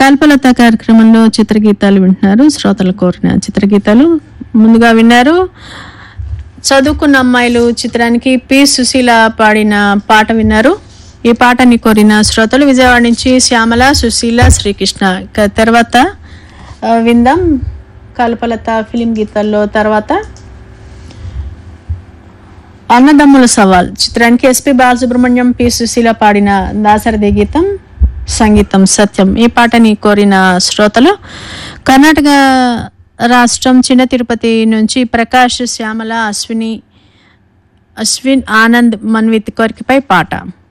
కల్పలత కార్యక్రమంలో చిత్రగీతాలు వింటున్నారు శ్రోతలు కోరిన చిత్రగీతాలు ముందుగా విన్నారు చదువుకున్న అమ్మాయిలు చిత్రానికి పి సుశీల పాడిన పాట విన్నారు ఈ పాటని కోరిన శ్రోతలు విజయవాడ నుంచి శ్యామల సుశీల శ్రీకృష్ణ ఇక తర్వాత ఆ, విందాం కల్పలత ఫిలిం గీతాల్లో తర్వాత అన్నదమ్ముల సవాల్ చిత్రానికి ఎస్పి బాలసుబ్రహ్మణ్యం పి సుశీల పాడిన దాసరథి గీతం సంగీతం సత్యం ఈ పాటని కోరిన శ్రోతలు కర్ణాటక రాష్ట్రం చిన్న తిరుపతి నుంచి ప్రకాష్ శ్యామల అశ్విని అశ్విన్ ఆనంద్ మన్విత్ కోరికపై పాట